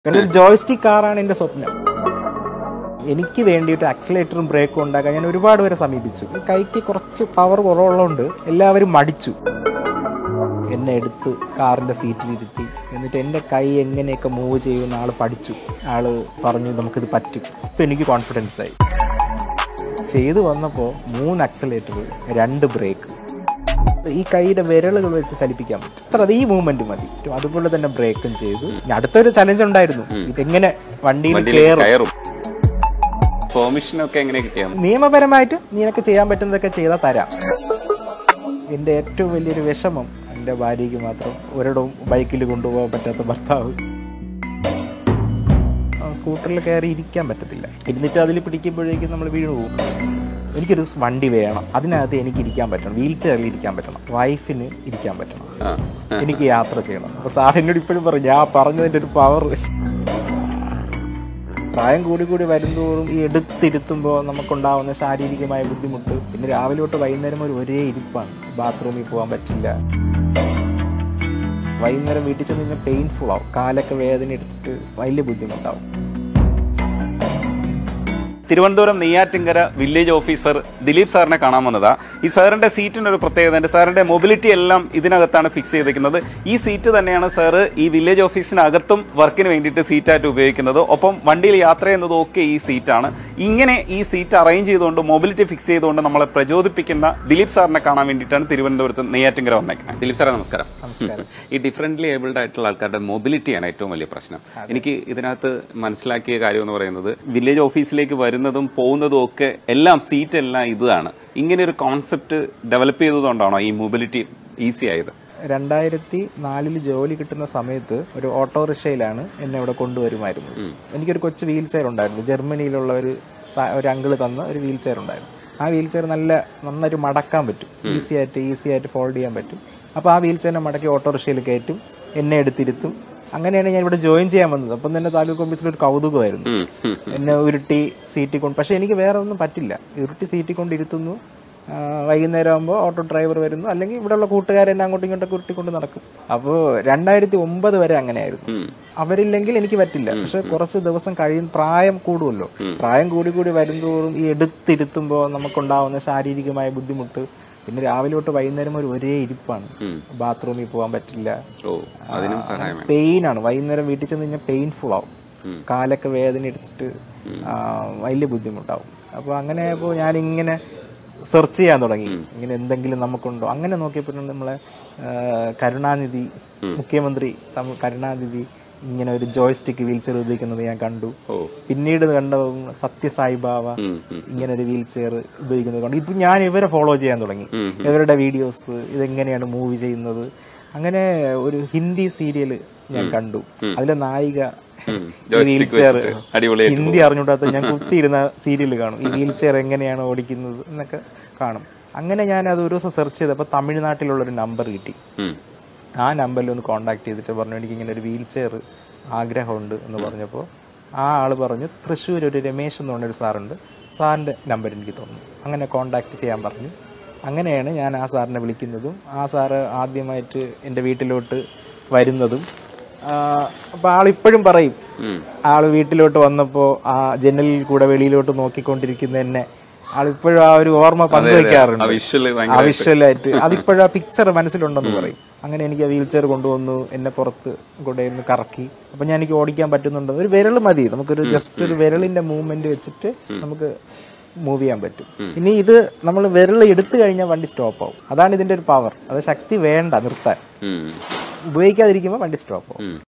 കാരണം ഒരു ജോയ്സ്റ്റിക് കാറാണ് എൻ്റെ സ്വപ്നം എനിക്ക് വേണ്ടിയിട്ട് ആക്സിലേറ്ററും ബ്രേക്കും ഉണ്ടാക്കാൻ ഞാൻ ഒരുപാട് പേരെ സമീപിച്ചു കൈക്ക് കുറച്ച് പവർ കുറവുള്ളതുകൊണ്ട് എല്ലാവരും മടിച്ചു എന്നെ എടുത്ത് കാറിൻ്റെ സീറ്റിലിരുത്തി എന്നിട്ട് എൻ്റെ കൈ എങ്ങനെയൊക്കെ മൂവ് ചെയ്യുമെന്ന് ആൾ പഠിച്ചു ആൾ പറഞ്ഞു നമുക്കിത് പറ്റും ഇപ്പം എനിക്ക് കോൺഫിഡൻസ് ആയി ചെയ്തു വന്നപ്പോൾ മൂന്ന് ആക്സിലേറ്റർ രണ്ട് ബ്രേക്ക് ഈ കൈയുടെ വിരലുകൾ വെച്ച് ചലിപ്പിക്കാൻ പറ്റും അത്ര അത് ഈ മൂവ്മെന്റ് മതി അതുപോലെ തന്നെ ബ്രേക്കും ചെയ്തു ഇനി അടുത്തൊരു ചലഞ്ച് ഉണ്ടായിരുന്നു ഇതെങ്ങനെ വണ്ടിയിൽ വണ്ടിയിൽ കയറും കയറും പെർമിഷനൊക്കെ എങ്ങനെ കിട്ടിയാ മതി? നിയമപരമായിട്ട് നിനക്ക് ചെയ്യാൻ പറ്റുന്നതൊക്കെ ചെയ്താൽ തരാം എൻ്റെ ഏറ്റവും വലിയൊരു വിഷമം എൻ്റെ ഭാര്യയ്ക്ക് മാത്രം ഒരിടവും ബൈക്കിൽ കൊണ്ടുപോകാൻ പറ്റാത്ത ഭർത്താവ് ആ, സ്കൂട്ടറിൽ കയറി ഇരിക്കാൻ പറ്റത്തില്ല ഇരുന്നിട്ട് അതിൽ പിടിക്കുമ്പോഴേക്കും നമ്മൾ വീണു പോകും എനിക്കൊരു വണ്ടി വേണം അതിനകത്ത് എനിക്ക് ഇരിക്കാൻ പറ്റണം വീൽ ചെയറിൽ ഇരിക്കാൻ പറ്റണം വൈഫിന് ഇരിക്കാൻ പറ്റണം ആ എനിക്ക് യാത്ര ചെയ്യണം അപ്പൊ സാർ എന്നോട് ഇപ്പോഴും പറഞ്ഞു ഞാൻ പറഞ്ഞതിന്റെ ഒരു പവർ പ്രായം കൂടി കൂടി വരുന്തോറും ഈ എടുത്തിരുത്തുമ്പോൾ നമുക്കുണ്ടാവുന്ന ശാരീരികമായ ബുദ്ധിമുട്ട് പിന്നെ രാവിലെ തൊട്ട് വൈകുന്നേരം ഒരു ഒരേ ഇരിപ്പാണ് ബാത്റൂമിൽ പോകാൻ പറ്റില്ല വൈകുന്നേരം വീട്ടിൽ ചെന്ന് കഴിഞ്ഞാൽ പെയിൻഫുൾ ആവും കാലൊക്കെ വേദന എടുത്തിട്ട് വലിയ ബുദ്ധിമുട്ടാവും തിരുവനന്തപുരം നെയ്യാറ്റിങ്കര വില്ലേജ് ഓഫീസർ ദിലീപ് സാറിനെ കാണാൻ വന്നതാ ഈ സാറിന്റെ സീറ്റിന് ഒരു പ്രത്യേകത ഉണ്ട് സാറിന്റെ മൊബിലിറ്റി എല്ലാം ഇതിനകത്താണ് ഫിക്സ് ചെയ്തിരിക്കുന്നത് ഈ സീറ്റ് തന്നെയാണ് സാറ് ഈ വില്ലേജ് ഓഫീസിനകത്തും വർക്കിന് വേണ്ടിയിട്ട് സീറ്റായിട്ട് ഉപയോഗിക്കുന്നത് ഒപ്പം വണ്ടിയിൽ യാത്ര ചെയ്യുന്നതും ഒക്കെ ഈ സീറ്റാണ് ഇങ്ങനെ ഈ സീറ്റ് അറേഞ്ച് ചെയ്തുകൊണ്ട് മൊബിലിറ്റി ഫിക്സ് ചെയ്തുകൊണ്ട് നമ്മളെ പ്രചോദിപ്പിക്കുന്ന ദിലീപ് സാറിനെ കാണാൻ വേണ്ടിയിട്ടാണ് തിരുവനന്തപുരത്ത് നെയ്യാറ്റിങ്കര വന്നേക്കുന്നത് ദിലീപ് സാറേ നമസ്കാരം നമസ്കാരം ഈ ഡിഫറെന്റ്ലി ഏബിൾഡ് ആയിട്ടുള്ള ആൾക്കാരുടെ മൊബിലിറ്റിയാണ് ഏറ്റവും വലിയ പ്രശ്നം എനിക്ക് ഇതിനകത്ത് മനസ്സിലാക്കിയ കാര്യം എന്ന് പറയുന്നത് വില്ലേജ് ഓഫീസിലേക്ക് വരുന്നതും പോകുന്നതും ഒക്കെ എല്ലാം സീറ്റ് എല്ലാം ഇതാണ് ഇങ്ങനെ ഒരു കോൺസെപ്റ്റ് ഡെവലപ്പ് ചെയ്തതുകൊണ്ടാണോ ഈ മൊബിലിറ്റി ഈസി ആയത് രണ്ടായിരത്തി നാലില് ജോലി കിട്ടുന്ന സമയത്ത് ഒരു ഓട്ടോറിക്ഷയിലാണ് എന്നെ ഇവിടെ കൊണ്ടുവരുമായിരുന്നത് എനിക്കൊരു കൊച്ചു വീൽ ചെയർ ഉണ്ടായിരുന്നു ജർമ്മനിയിലുള്ള ഒരു സ- ഒരു അങ്കിള് തന്ന ഒരു വീൽ ചെയർ ഉണ്ടായിരുന്നു ആ വീൽ ചെയർ നല്ല നന്നായിട്ട് മടക്കാൻ പറ്റും ഈസി ആയിട്ട് ഈസി ആയിട്ട് ഫോൾഡ് ചെയ്യാൻ പറ്റും അപ്പോൾ ആ വീൽ ചെയറിനെ മടക്കി ഓട്ടോറിക്ഷയിൽ കയറ്റും എന്നെ എടുത്തിരുത്തും അങ്ങനെയാണ് ഞാൻ ഇവിടെ ജോയിൻ ചെയ്യാൻ വന്നത് അപ്പം തന്നെ താലൂക്ക് ഓഫീസിൽ ഒരു കൗതുകമായിരുന്നു ഉം, ഉം. എന്നെ ഉരുട്ടി സീറ്റിൽ കൊണ്ട് പക്ഷെ എനിക്ക് വേറെ ഒന്നും പറ്റില്ല ഉരുട്ടി സീറ്റിൽ കൊണ്ട് ഇരുത്തുന്നു ആ, വൈകുന്നേരം ആകുമ്പോൾ ഓട്ടോ ഡ്രൈവർ വരുന്നു അല്ലെങ്കിൽ ഇവിടെയുള്ള കൂട്ടുകാരെന്നെ അങ്ങോട്ടും ഇങ്ങോട്ടൊക്കെ ഉരുട്ടിക്കൊണ്ട് നടക്കും അപ്പോൾ രണ്ടായിരത്തി ഒമ്പത് വരെ അങ്ങനെയായിരുന്നു ഉം. അവരില്ലെങ്കിൽ എനിക്ക് പറ്റില്ല പക്ഷെ കുറച്ച് ദിവസം കഴിയും പ്രായം കൂടുമല്ലോ പ്രായം കൂടി കൂടി വരുന്തോറും ഈ എടുത്തിരുത്തുമ്പോൾ നമുക്കുണ്ടാവുന്ന ശാരീരികമായ ബുദ്ധിമുട്ട് പിന്നെ രാവിലെ തൊട്ട് വൈകുന്നേരം ഒരു ഒരേ ഇരിപ്പാണ് ഉം. ബാത്റൂമിൽ പോകാൻ പറ്റില്ല ഓ അതിനും സഹായം വേണം. പെയിൻ ആണ് വൈകുന്നേരം വീട്ടിൽ ചെന്ന് കഴിഞ്ഞാൽ പെയിൻഫുൾ ആവും ഉം. കാലൊക്കെ വേദന എടുത്തിട്ട് ആ, വലിയ ബുദ്ധിമുട്ടാവും അപ്പോൾ അങ്ങനെ അപ്പോൾ ഞാനിങ്ങനെ സെർച്ച് ചെയ്യാൻ തുടങ്ങി ഇങ്ങനെ എന്തെങ്കിലും നമുക്കുണ്ടോ അങ്ങനെ നോക്കിയപ്പോഴാണ് നമ്മളെ ആ, കരുണാനിധി മുഖ്യമന്ത്രി തമിഴ് കരുണാനിധി ഇങ്ങനെ ഒരു ജോയ്സ്റ്റിക്ക് വീൽ ചെയർ ഉപയോഗിക്കുന്നത് ഞാൻ കണ്ടു ഓ പിന്നീട് കണ്ട സത്യസായി ബാബ ഉം, ഉം. ഇങ്ങനെ ഒരു വീൽ ചെയർ ഉപയോഗിക്കുന്നത് കണ്ടു ഇപ്പം ഞാൻ ഇവരെ ഫോളോ ചെയ്യാൻ തുടങ്ങി ഉം, ഇവരുടെ വീഡിയോസ് ഇതെങ്ങനെയാണ് മൂവ് ചെയ്യുന്നത് അങ്ങനെ ഒരു ഹിന്ദി സീരിയൽ ഞാൻ കണ്ടു അതിലെ നായിക ഉം. ഈ വീൽ Joystick ചെയർ വെച്ചിട്ട് അടിപൊളിയായിട്ട് ഹിന്ദി അറിഞ്ഞൂടാത്ത ഞാൻ കുത്തിയിരുന്ന സീരിയൽ കാണും ഈ വീൽ ചെയർ എങ്ങനെയാണ് ഓടിക്കുന്നത് എന്നൊക്കെ കാണും അങ്ങനെ ഞാൻ അത് ഒരു ദിവസം സെർച്ച് ചെയ്തപ്പോൾ തമിഴ്നാട്ടിലുള്ള ഒരു നമ്പർ കിട്ടി ഉം. ആ നമ്പറിൽ ഒന്ന് കോൺടാക്ട് ചെയ്തിട്ട് പറഞ്ഞു എനിക്ക് ഇങ്ങനെ ഒരു വീൽ ചെയർ ആഗ്രഹമുണ്ട് എന്ന് പറഞ്ഞപ്പോൾ ആ ആൾ പറഞ്ഞു തൃശ്ശൂർ ഒരു രമേശ് എന്ന് പറഞ്ഞൊരു സാറുണ്ട് സാറിൻ്റെ നമ്പർ എനിക്ക് തോന്നുന്നു അങ്ങനെ കോൺടാക്ട് ചെയ്യാൻ പറഞ്ഞു അങ്ങനെയാണ് ഞാൻ ആ സാറിനെ വിളിക്കുന്നതും ആ സാറ് ആദ്യമായിട്ട് എൻ്റെ വീട്ടിലോട്ട് വരുന്നതും അപ്പോൾ ആളിപ്പോഴും പറയും ഉം. ആൾ വീട്ടിലോട്ട് വന്നപ്പോൾ ആ ജനലിൽ കൂടെ വെളിയിലോട്ട് നോക്കിക്കൊണ്ടിരിക്കുന്ന എന്നെ ആളിപ്പോഴും ആ ഒരു ഓർമ്മ പങ്കുവെക്കാറുണ്ട് ആ വിഷ്വല് ആ ഭയങ്കര വിഷ്വലായിട്ട് അതിപ്പോഴും ആ പിക്ചർ മനസ്സിലുണ്ടെന്ന് പറയും അങ്ങനെ എനിക്ക് ആ വീൽ ചെയർ കൊണ്ടുവന്നു എന്നെ പുറത്ത് കൊണ്ടുവന്ന് കറക്കി അപ്പൊ ഞാൻ എനിക്ക് ഓടിക്കാൻ പറ്റുന്നുണ്ട് ഒരു വിരൽ മതി നമുക്കൊരു ജസ്റ്റ് ഒരു വിരലിന്റെ മൂവ്മെന്റ് വെച്ചിട്ട് നമുക്ക് മൂവ് ചെയ്യാൻ പറ്റും ഇനി ഇത് നമ്മൾ വിരൽ എടുത്തു കഴിഞ്ഞാൽ വണ്ടി സ്റ്റോപ്പ് ആവും അതാണ് ഇതിന്റെ ഒരു പവർ അത് ശക്തി വേണ്ട നിർത്താൻ ഉം. ഉപയോഗിക്കാതിരിക്കുമ്പോൾ വണ്ടി സ്റ്റോപ്പ് ആവും ഉം.